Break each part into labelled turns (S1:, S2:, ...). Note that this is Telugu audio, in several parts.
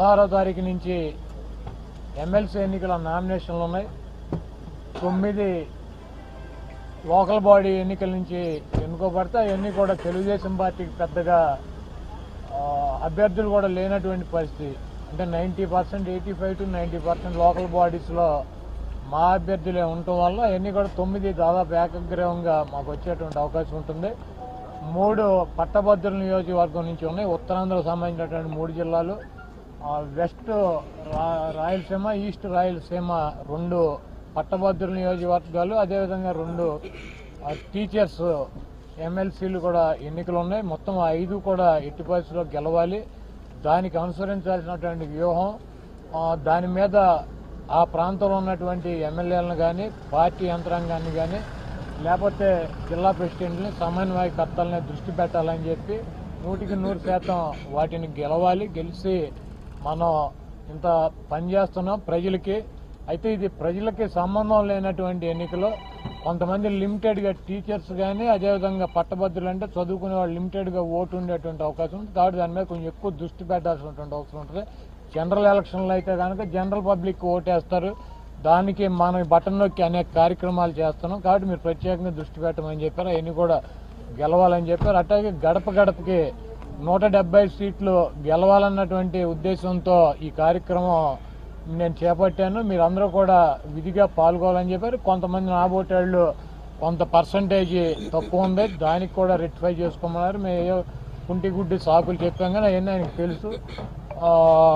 S1: పదహారో తారీఖు నుంచి ఎమ్మెల్సీ ఎన్నికల నామినేషన్లు ఉన్నాయి తొమ్మిది లోకల్ బాడీ ఎన్నికల నుంచి ఎన్నుకోబడితే అవన్నీ కూడా తెలుగుదేశం పార్టీకి పెద్దగా ఆ, అభ్యర్థులు కూడా లేనటువంటి పరిస్థితి అంటే ninety percent eighty five to ninety percent local బాడీస్లో మా అభ్యర్థులే ఉండటం వల్ల అవన్నీ కూడా తొమ్మిది దాదాపు ఏకగ్రీవంగా మాకు వచ్చేటువంటి అవకాశం ఉంటుంది మూడు పట్టభద్రుల నియోజకవర్గం నుంచి ఉన్నాయి ఉత్తరాంధ్రకు సంబంధించినటువంటి మూడు జిల్లాలు ఆ, వెస్ట్ రా- రాయలసీమ ఈస్ట్ రాయలసీమ రెండు పట్టభద్రుల నియోజకవర్గాలు అదేవిధంగా రెండు ఆ, టీచర్స్ ఎమ్మెల్సీలు కూడా ఎన్నికలు ఉన్నాయి మొత్తం ఆ ఐదు కూడా ఎట్టి పరిస్థితుల్లో గెలవాలి దానికి అనుసరించాల్సినటువంటి వ్యూహం ఆ, దాని మీద ఆ ప్రాంతంలో ఉన్నటువంటి ఎమ్మెల్యేలను కానీ పార్టీ యంత్రాంగాన్ని కానీ లేకపోతే జిల్లా ప్రెసిడెంట్ని సమన్వయకర్తల్ని దృష్టి పెట్టాలని చెప్పి నూటికి నూరు శాతం వాటిని గెలవాలి గెలిచి మనం ఇంత పని చేస్తున్నాం ప్రజలకి అయితే ఇది ప్రజలకి సంబంధం లేనటువంటి ఎన్నికలు కొంతమంది లిమిటెడ్గా టీచర్స్ కానీ అదేవిధంగా పట్టభద్రులు అంటే చదువుకునే వాళ్ళు లిమిటెడ్గా ఓటు ఉండేటువంటి అవకాశం ఉంది కాబట్టి దాని మీద కొంచెం ఎక్కువ దృష్టి పెట్టాల్సినటువంటి అవసరం ఉంటుంది జనరల్ ఎలక్షన్లు అయితే కనుక జనరల్ పబ్లిక్ ఓటేస్తారు దానికి మనం బటన్ నొక్కి అనేక కార్యక్రమాలు చేస్తున్నాం కాబట్టి మీరు ప్రత్యేకంగా దృష్టి పెట్టమని చెప్పారు అవన్నీ కూడా గెలవాలని చెప్పారు అట్లాగే గడప గడపకి నూట డెబ్బై సీట్లు గెలవాలన్నటువంటి ఉద్దేశంతో ఈ కార్యక్రమం నేను చేపట్టాను మీరు అందరూ కూడా విధిగా పాల్గొవాలని చెప్పారు కొంతమంది నాబోటేళ్ళు కొంత పర్సంటేజ్ తక్కువ ఉంది దానికి కూడా రెక్టిఫై చేసుకోమన్నారు మేము ఏయో కుంటి గుడ్డి సాకులు చెప్పాం కానీ అవన్నీ ఆయనకు తెలుసు ఆ,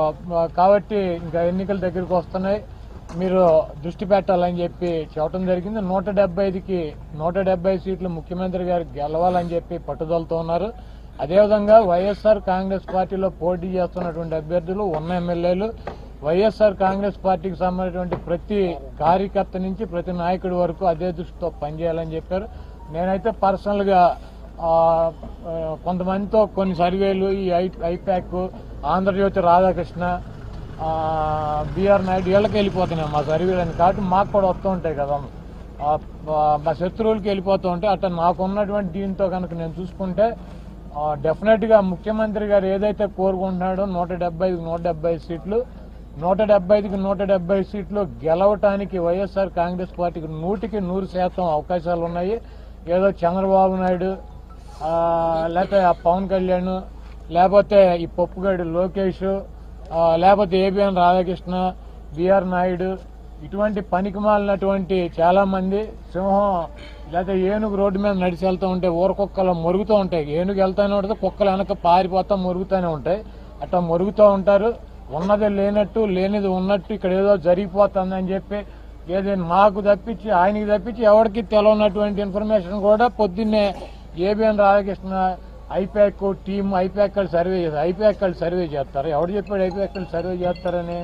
S1: కాబట్టి ఇంకా ఎన్నికల దగ్గరికి వస్తున్నాయి మీరు దృష్టి పెట్టాలని చెప్పి చెప్పడం జరిగింది నూట డెబ్బై ఐదుకి నూట డెబ్బై సీట్లు ముఖ్యమంత్రి గారు గెలవాలని చెప్పి పట్టుదలతో ఉన్నారు అదేవిధంగా వైఎస్ఆర్ కాంగ్రెస్ పార్టీలో పోటీ చేస్తున్నటువంటి అభ్యర్థులు ఉన్న ఎమ్మెల్యేలు వైఎస్ఆర్ కాంగ్రెస్ పార్టీకి సంబంధించినటువంటి ప్రతి కార్యకర్త నుంచి ప్రతి నాయకుడి వరకు అదే దృష్టితో పనిచేయాలని చెప్పారు నేనైతే పర్సనల్గా ఆ, ఆ, కొంతమందితో కొన్ని సర్వేలు ఈ ఐ ఐప్యాక్ ఆంధ్రజ్యోతి రాధాకృష్ణ ఆ, బిఆర్ నాయుడు వీళ్ళకి వెళ్ళిపోతున్నాయి మా సర్వేలని కాబట్టి మాకు కూడా వస్తూ ఉంటాయి కదా ఆ, ఆ, మా శత్రువులకి వెళ్ళిపోతూ ఉంటాయి అట్లా నాకు ఉన్నటువంటి దీంతో కనుక నేను చూసుకుంటే ఆ, డెఫినెట్గా ముఖ్యమంత్రి గారు ఏదైతే కోరుకుంటున్నాడో నూట డెబ్బై నూట డెబ్బై సీట్లు నూట డెబ్బై ఐదుకి నూట డెబ్బై సీట్లు గెలవటానికి వైఎస్ఆర్ కాంగ్రెస్ పార్టీకి నూటికి నూరు శాతం అవకాశాలు ఉన్నాయి ఏదో చంద్రబాబు నాయుడు ఆ, లేకపోతే ఆ పవన్ కళ్యాణ్ లేకపోతే ఈ పప్పుగాడు లోకేష్ ఆ, లేకపోతే ఏబిఎన్ రాధాకృష్ణ బిఆర్ నాయుడు ఇటువంటి పనికి మాలినటువంటి చాలా మంది సింహం లేకపోతే ఏనుగు రోడ్డు మీద నడిచి వెళ్తూ ఉంటే ఊరకుక్కలు మొరుగుతూ ఉంటాయి ఏనుగు వెళ్తానే ఉంటుంది కుక్కలు వెనక పారిపోతా మొరుగుతూనే ఉంటాయి అట్లా మొరుగుతూ ఉంటారు ఉన్నది లేనట్టు లేనిది ఉన్నట్టు ఇక్కడ ఏదో జరిగిపోతుందని చెప్పి ఏది నాకు తప్పించి ఆయనకి తప్పించి ఎవరికి తెలియనటువంటి ఇన్ఫర్మేషన్ కూడా పొద్దున్నే ABN Radhakrishna IPAC team IPAC వాళ్ళు సర్వే చేస్తారు ఐపాక్ వాళ్ళు సర్వే చేస్తారు ఎవడు చెప్పాడు ఐపాక్ వాళ్ళు సర్వే చేస్తారని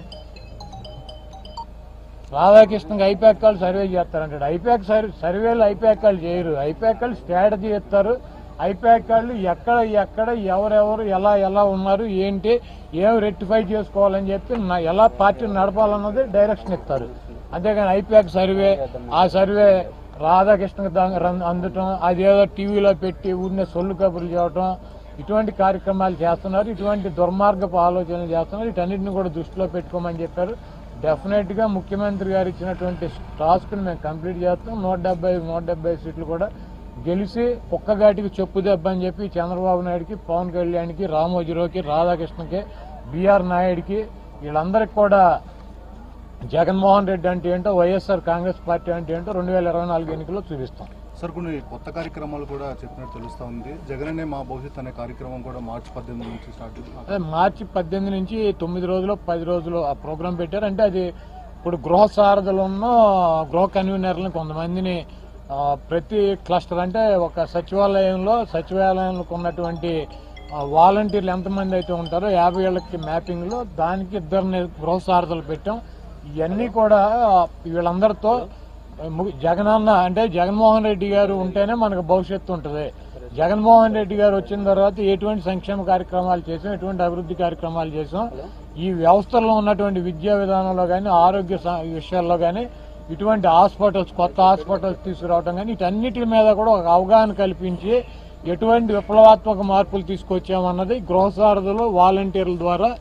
S1: రాధాకృష్ణకి ఐపాక్ వాళ్ళు సర్వే చేస్తారంటాడు ఐపాక్ సర్వే సర్వేలు ఐపాక్ వాళ్ళు చేయరు ఐపాక్ వాళ్ళు స్ట్రాటజీ ఇస్తారు ఐపాక్ వాళ్ళు ఎక్కడ ఎక్కడ ఎవరెవరు ఎలా ఎలా ఉన్నారు ఏంటి ఏం రెక్టిఫై చేసుకోవాలని చెప్పి నా- ఎలా పార్టీ నడపాలన్నది డైరెక్షన్ ఇస్తారు అంతేగాని ఐపాక్ సర్వే ఆ సర్వే రాధాకృష్ణకి దా- రన్- అందటం అదేదో టీవీలో పెట్టి ఊరినే సొల్లు కబుర్లు చేయటం ఇటువంటి కార్యక్రమాలు చేస్తున్నారు ఇటువంటి దుర్మార్గపు ఆలోచనలు చేస్తున్నారు వీటన్నిటిని కూడా దృష్టిలో పెట్టుకోమని చెప్పారు డెఫినెట్ గా ముఖ్యమంత్రి గారు ఇచ్చినటువంటి టాస్క్ ని మేము కంప్లీట్ చేస్తాం నూట డెబ్బై నూట డెబ్బై సీట్లు కూడా గెలిచి కుక్కగాటికి చెప్పు దెబ్బ అని చెప్పి చంద్రబాబు నాయుడుకి పవన్ కళ్యాణ్కి రామోజీరావుకి రాధాకృష్ణకి బిఆర్ నాయుడుకి వీళ్ళందరికీ కూడా జగన్మోహన్ రెడ్డి అంటే ఏంటో వైఎస్ఆర్ కాంగ్రెస్ పార్టీ అంటే ఏంటో రెండు వేల ఇరవై నాలుగు ఎన్నికల్లో చూపిస్తాం
S2: సార్ కొన్ని కొత్త కార్యక్రమాలు కూడా చెప్పినట్టు తెలుస్తా ఉంది జగననే మా భవిష్యత్ అనే కార్యక్రమం కూడా మార్చి పద్దెనిమిది నుంచి స్టార్ట్
S1: అదే మార్చి పద్దెనిమిది నుంచి తొమ్మిది రోజులు పది రోజులు ఆ ప్రోగ్రాం పెట్టారు అంటే అది ఇప్పుడు గృహ సారథులను గృహ కన్వీనర్లను కొంతమందిని ఆ, ప్రతి క్లస్టర్ అంటే ఒక సచివాలయంలో సచివాలయంలో ఉన్నటువంటి ఆ, వాలంటీర్లు ఎంతమంది అయితే ఉంటారో యాభై ఏళ్ళకి మ్యాపింగ్లో దానికి ఇద్దరిని గృహ సారథులు పెట్టాం ఇవన్నీ కూడా వీళ్ళందరితో ము- జగనన్న అంటే జగన్మోహన్ రెడ్డి గారు ఉంటేనే మనకు భవిష్యత్తు ఉంటుంది జగన్మోహన్ రెడ్డి గారు వచ్చిన తర్వాత ఎటువంటి సంక్షేమ కార్యక్రమాలు చేసాం ఎటువంటి అభివృద్ధి కార్యక్రమాలు చేసాం ఈ వ్యవస్థలో ఉన్నటువంటి విద్యా విధానంలో కానీ ఆరోగ్య స- విషయాల్లో కానీ ఇటువంటి హాస్పిటల్స్ కొత్త హాస్పిటల్స్ తీసుకురావడం కానీ వీటన్నిటి మీద కూడా ఒక అవగాహన కల్పించి ఎటువంటి విప్లవాత్మక మార్పులు తీసుకొచ్చామన్నది గృహ సారథులు వాలంటీర్ల ద్వారా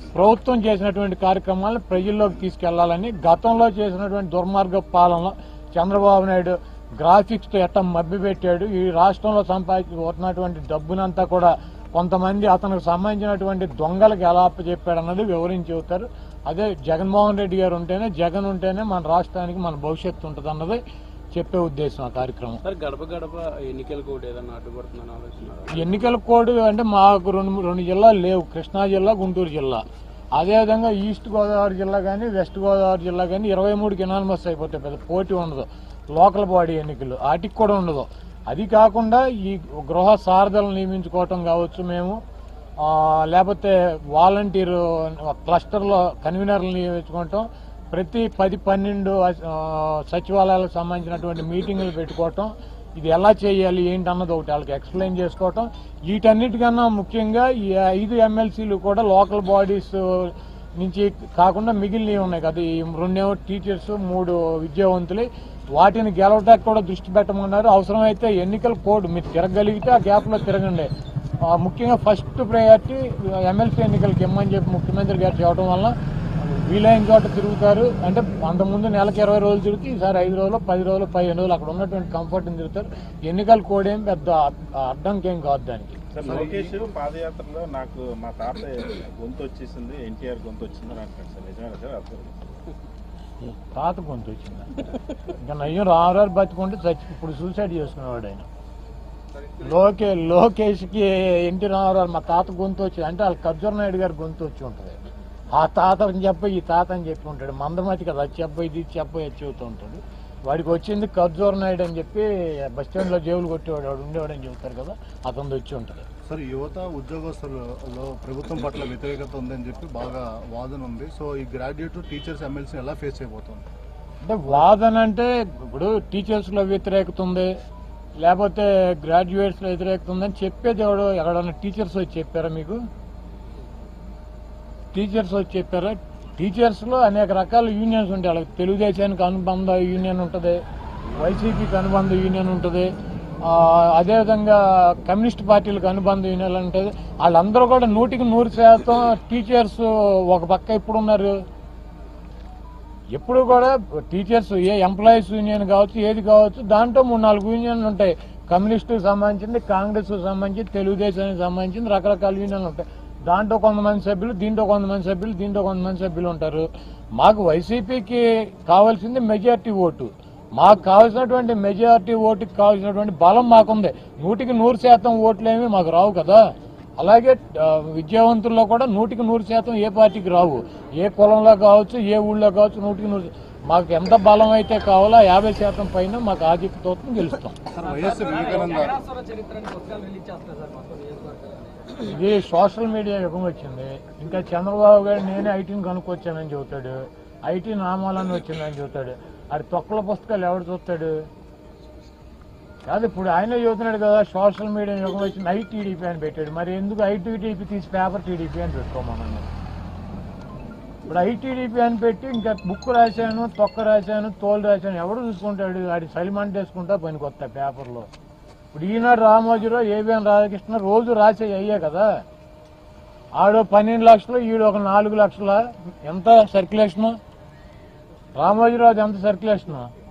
S1: ప్రభుత్వం చేసినటువంటి కార్యక్రమాలను ప్రజల్లోకి తీసుకెళ్లాలని గతంలో చేసినటువంటి దుర్మార్గ పాలన చంద్రబాబు నాయుడు గ్రాఫిక్స్ తో ఎట్ట మభ్యపెట్టాడు ఈ రాష్ట్రంలో సంపాదించుకున్నటువంటి డబ్బునంతా కూడా కొంతమంది అతనికి సంబంధించినటువంటి దొంగలకు ఎలా అప్పచెప్పాడు అన్నది వివరించి చెబుతారు అదే జగన్మోహన్ రెడ్డి గారు ఉంటేనే జగన్ ఉంటేనే మన రాష్ట్రానికి మన భవిష్యత్తు ఉంటుంది అన్నది చెప్పే ఉద్దేశం ఆ కార్యక్రమం
S3: సార్ గడప గడప ఎన్నికల కూడా ఏదన్నా అడ్డుపడుతుందని ఆలోచన
S1: ఎన్నికల కోడ్ అంటే మాకు రెండు రెండు జిల్లాలు లేవు కృష్ణా జిల్లా గుంటూరు జిల్లా అదేవిధంగా ఈస్ట్ గోదావరి జిల్లా కానీ వెస్ట్ గోదావరి జిల్లా కానీ ఇరవై మూడుకి ఎనానమస్ అయిపోతాయి పెద్ద పోటీ ఉండదు లోకల్ బాడీ ఎన్నికలు వాటికి కూడా ఉండదు అది కాకుండా ఈ గృహ సారథులను నియమించుకోవటం కావచ్చు మేము ఆ, లేకపోతే వాలంటీర్ క్లస్టర్లో కన్వీనర్లు నియమించుకోవటం ప్రతి పది పన్నెండు ఆ, సచివాలయాలకు సంబంధించినటువంటి మీటింగులు పెట్టుకోవటం ఇది ఎలా చేయాలి ఏంటి అన్నది ఒకటి వాళ్ళకి ఎక్స్ప్లెయిన్ చేసుకోవటం వీటన్నిటికన్నా ముఖ్యంగా ఈ ఐదు ఎమ్మెల్సీలు కూడా లోకల్ బాడీస్ నుంచి కాకుండా మిగిలినవి ఉన్నాయి కదా ఈ రెండేమో టీచర్స్ మూడు విద్యావంతులు వాటిని గెలవటానికి కూడా దృష్టి పెట్టమన్నారు అవసరమైతే ఎన్నికల కోడ్ మీరు తిరగలిగితే ఆ గ్యాప్లో తిరగండి ఆ, ముఖ్యంగా ఫస్ట్ ప్రయారిటీ ఎమ్మెల్సీ ఎన్నికలకి ఇమ్మని చెప్పి ముఖ్యమంత్రి గారు చెప్పడం వల్ల వీలైన చోట తిరుగుతారు అంటే అంతకుముందు నెలకు ఇరవై రోజులు తిరిగితే ఈసారి ఐదు రోజులు పది రోజులు పదిహేను రోజులు అక్కడ ఉన్నటువంటి కంఫర్ట్ని తిరుగుతారు ఎన్నికల కోడ్ ఏం పెద్ద అడ్డంకేం కాదు దానికి
S4: సార్ లోకేష్ పాదయాత్రలో నాకు మా తాత గొంతు వచ్చేసింది ఎన్టీఆర్ గొంతు వచ్చింది అని అంటాడు సార్ నిజమేనా సార్ అర్థం
S1: తాత గొంతు వచ్చింది ఇంకా నయ్యం రామరారు బతుకుంటే చచ్చి ఇప్పుడు సూసైడ్ చేసుకునేవాడు ఆయన లోకే లోకేష్కి ఎన్టీ రామారావు మా తాత గొంతు వచ్చింది అంటే వాళ్ళ ఖర్జూర నాయుడు గారి గొంతు వచ్చి ఉంటుంది ఆ తాత అని చెప్పి ఈ తాత అని చెప్పి ఉంటాడు మందమతి కదా అది చెప్ప ఇది చెప్ప ఇది చెబుతూ ఉంటాడు వాడికి వచ్చింది ఖర్జూర నాయుడు అని చెప్పి బస్ స్టాండ్లో జేబులు కొట్టేవాడు వాడు ఉండేవాడని చెబుతారు కదా అతను వచ్చి ఉంటుంది
S2: సార్ యువత ఉద్యోగస్తులలో ప్రభుత్వం పట్ల వ్యతిరేకత ఉందని చెప్పి బాగా వాదన ఉంది సో ఈ గ్రాడ్యుయేట్ టీచర్స్ ఎమ్మెల్సీ ఎలా ఫేస్ చేయబోతుంది
S1: అంటే వాదన అంటే ఇప్పుడు టీచర్స్ లో వ్యతిరేకత ఉంది లేకపోతే గ్రాడ్యుయేట్స్ లో వ్యతిరేకత ఉందని చెప్పేది ఎవడు ఎక్కడన్నా టీచర్స్ వచ్చి చెప్పారా మీకు టీచర్స్ వచ్చి చెప్పారా టీచర్స్ లో అనేక రకాల యూనియన్స్ ఉంటాయి వాళ్ళకి తెలుగుదేశానికి అనుబంధ యూనియన్ ఉంటుంది వైసీపీకి అనుబంధ యూనియన్ ఉంటుంది ఆ, అదేవిధంగా కమ్యూనిస్ట్ పార్టీలకు అనుబంధ యూనియన్ ఉంటుంది వాళ్ళందరూ కూడా నూటికి నూరు శాతం టీచర్స్ ఒక పక్క ఇప్పుడు ఉన్నారు ఎప్పుడు కూడా టీచర్స్ ఏ ఎంప్లాయీస్ యూనియన్ కావచ్చు ఏది కావచ్చు దాంట్లో మూడు నాలుగు యూనియన్లు ఉంటాయి కమ్యూనిస్టుకి సంబంధించింది కాంగ్రెస్ సంబంధించి తెలుగుదేశానికి సంబంధించింది రకరకాల యూనియన్లు ఉంటాయి దాంట్లో కొంతమంది సభ్యులు దీంట్లో కొంతమంది సభ్యులు దీంట్లో కొంతమంది సభ్యులు ఉంటారు మాకు వైసీపీకి కావాల్సింది మెజారిటీ ఓటు మాకు కావాల్సినటువంటి మెజారిటీ ఓటుకి కావాల్సినటువంటి బలం మాకుంది నూటికి నూరు శాతం ఓట్లేమి మాకు రావు కదా అలాగే ఆ, విద్యావంతుల్లో కూడా నూటికి నూరు శాతం ఏ పార్టీకి రావు ఏ కులంలో కావచ్చు ఏ ఊళ్ళో కావచ్చు నూటికి నూరు మాకు ఎంత బలం అయితే కావాలో యాభై శాతం పైన మాకు ఆధిక్యతతో గెలుస్తాం
S2: సార్ వైఎస్ వివేకానంద
S1: ఇది సోషల్ మీడియా యుగం వచ్చింది ఇంకా చంద్రబాబు గారు నేనే ఐటీని కనుక్కొచ్చానని చెబుతాడు ఐటీ నామాలని వచ్చిందని చెబుతాడు అది తొక్కల పుస్తకాలు ఎవడు చూస్తాడు కాదు ఇప్పుడు ఆయన చెబుతున్నాడు కదా సోషల్ మీడియా యుగం వచ్చింది ఐటీడీపీ అని పెట్టాడు మరి ఎందుకు ఐటీడీపీ తీసి పేపర్ టీడీపీ అని పెట్టుకోమన్నాను ఇప్పుడు ఐటీడీపీ అని పెట్టి ఇంకా బుక్ రాశాను తొక్క రాశాను తోలు రాశాను ఎవడు చూసుకుంటాడు వాడి సలిమంట వేసుకుంటా పనికొస్తా పేపర్లో ఇప్పుడు ఈనాడు రామోజీరావు ఏబిఎన్ రాధాకృష్ణ రోజు రాసే అయ్యే కదా ఆడో పన్నెండు లక్షలు ఈడు ఒక నాలుగు లక్షల ఎంత సర్క్యులేషన్ రామోజీరావు ఎంత సర్క్యులేషన్